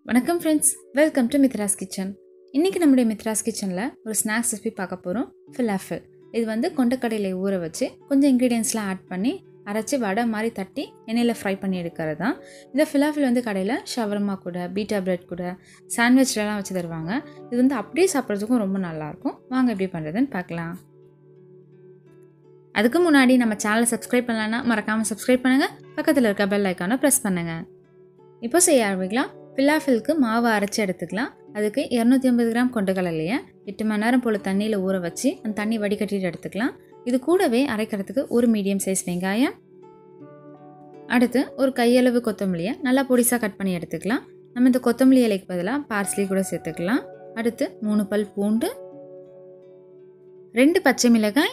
வணக்கம் friends welcome to Mithra's kitchen இன்றைக்கி நம்முடைய மித்ராஸ் கிச்சனில் ஒரு ஸ்நாக்ஸ் ரெசிபி பார்க்க போகிறோம் ஃபிலாஃபில் இது வந்து கொண்டக்கடலை ஊற வச்சு கொஞ்சம் இன்க்ரீடியன்ஸ்லாம் ஆட் பண்ணி அரைச்சி வடை மாதிரி தட்டி எண்ணெயில் ஃப்ரை பண்ணி எடுக்கிறது தான் இந்த ஃபிலாஃபில் வந்து கடையில் ஷவர்மா கூட பீட்டா பிரெட் கூட சாண்ட்விச்லலாம் வச்சு தருவாங்க இது வந்து அப்படியே சாப்பிட்றதுக்கும் ரொம்ப நல்லாயிருக்கும் வாங்க எப்படி பண்ணுறதுன்னு பார்க்கலாம் அதுக்கு முன்னாடி நம்ம சேனலை சப்ஸ்கிரைப் பண்ணலன்னா மறக்காமல் சப்ஸ்கிரைப் பண்ணுங்கள் பக்கத்தில் இருக்க பெல் ஐக்கானை ப்ரெஸ் பண்ணுங்கள் இப்போ செய்ய ஆரம்பிக்கலாம் பில்லாஃபிலுக்கு மாவு அரைச்சி எடுத்துக்கலாம் அதுக்கு இரநூத்தி ஐம்பது கிராம் கொண்டக்கடலையை எட்டு மணி நேரம் போல் தண்ணியில் ஊற வச்சு அந்த தண்ணி வடிகட்டிட்டு எடுத்துக்கலாம் இது கூடவே அரைக்கிறதுக்கு ஒரு மீடியம் சைஸ் வெங்காயம் அடுத்து ஒரு கையளவு கொத்தமல்லியை நல்லா பொடிசாக கட் பண்ணி எடுத்துக்கலாம் நம்ம இந்த கொத்தமல்லி இலைக்கு பதிலாக பார்ஸ்லி கூட சேர்த்துக்கலாம் அடுத்து மூணு பல் பூண்டு ரெண்டு பச்சை மிளகாய்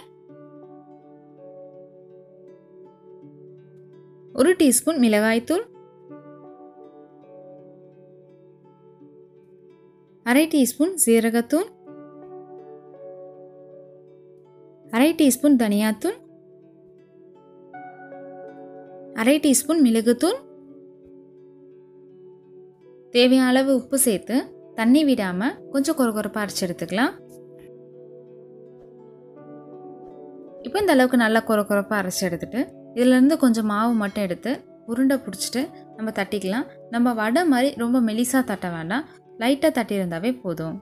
ஒரு டீஸ்பூன் மிளகாய்த்தூள் அரை டீஸ்பூன் சீரகத்தூள் அரை டீஸ்பூன் தனியாத்தூள் அரை டீஸ்பூன் மிளகுத்தூள் தேவையான அளவு உப்பு சேர்த்து தண்ணி விடாமல் கொஞ்சம் கொரகொரப்பாக அரைச்சி எடுத்துக்கலாம் இப்போ இந்த அளவுக்கு நல்லா கொரகொரப்பாக அரைச்சி எடுத்துட்டு இதுலேருந்து கொஞ்சம் மாவு மட்டும் எடுத்து உருண்டை பிடிச்சிட்டு நம்ம தட்டிக்கலாம் நம்ம வடை மாதிரி ரொம்ப மெலிசாக தட்ட வேண்டாம் லைட்டாக தட்டியிருந்தாவே போதும்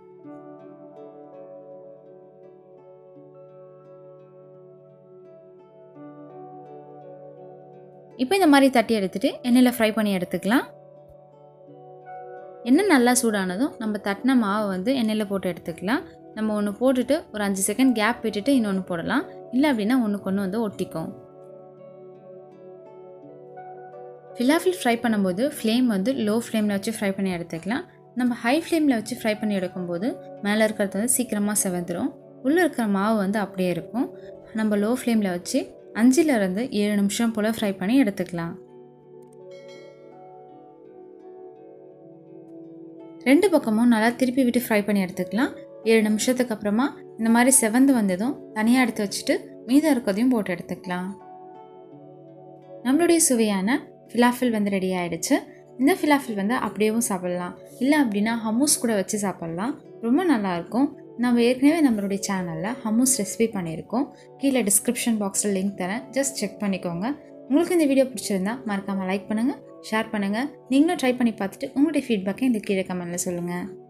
இப்போ இந்த மாதிரி தட்டி எடுத்துட்டு எண்ணெயில் ஃப்ரை பண்ணி எடுத்துக்கலாம் எண்ணெய் நல்லா சூடானதும் நம்ம தட்டின மாவை வந்து எண்ணெயில் போட்டு எடுத்துக்கலாம் நம்ம ஒன்று போட்டுட்டு ஒரு அஞ்சு செகண்ட் கேப் விட்டுட்டு இன்னொன்று போடலாம் இல்லை அப்படின்னா ஒன்றுக்கு ஒன்று வந்து ஒட்டிக்கும் ஃபிலாஃபில் ஃப்ரை பண்ணும்போது ஃப்ளேம் வந்து லோ ஃப்ளேமில் வச்சு ஃப்ரை பண்ணி எடுத்துக்கலாம் நம்ம ஹை ஃப்ளேமில் வச்சு ஃப்ரை பண்ணி எடுக்கும்போது மேலே இருக்கிறது வந்து சீக்கிரமாக செவந்துடும் உள்ளே இருக்கிற மாவு வந்து அப்படியே இருக்கும் நம்ம லோ ஃப்ளேமில் வச்சு அஞ்சுலேருந்து ஏழு நிமிஷம் போல் ஃப்ரை பண்ணி எடுத்துக்கலாம் ரெண்டு பக்கமும் நல்லா திருப்பி விட்டு ஃப்ரை பண்ணி எடுத்துக்கலாம் ஏழு நிமிஷத்துக்கு அப்புறமா இந்த மாதிரி செவந்து வந்ததும் தனியாக எடுத்து வச்சுட்டு மீதம் இருக்கிறதையும் போட்டு எடுத்துக்கலாம் நம்மளுடைய சுவையான ஃபிலாஃபில் வந்து ரெடி ஆகிடுச்சு இந்த ஃபிலாஃபில் வந்து அப்படியேவும் சாப்பிட்லாம் இல்லை அப்படின்னா ஹமூஸ் கூட வச்சு சாப்பிட்லாம் ரொம்ப நல்லாயிருக்கும் நம்ம ஏற்கனவே நம்மளுடைய சேனலில் ஹமூஸ் ரெசிபி பண்ணியிருக்கோம் கீழே டிஸ்கிரிப்ஷன் பாக்ஸில் லிங்க் தரேன் ஜஸ்ட் செக் பண்ணிக்கோங்க உங்களுக்கு இந்த வீடியோ பிடிச்சிருந்தா மறக்காமல் லைக் பண்ணுங்கள் ஷேர் பண்ணுங்கள் நீங்களும் ட்ரை பண்ணி பார்த்துட்டு உங்களுடைய ஃபீட்பேக்கை இந்த கீழே கமெண்ட்டில் சொல்லுங்கள்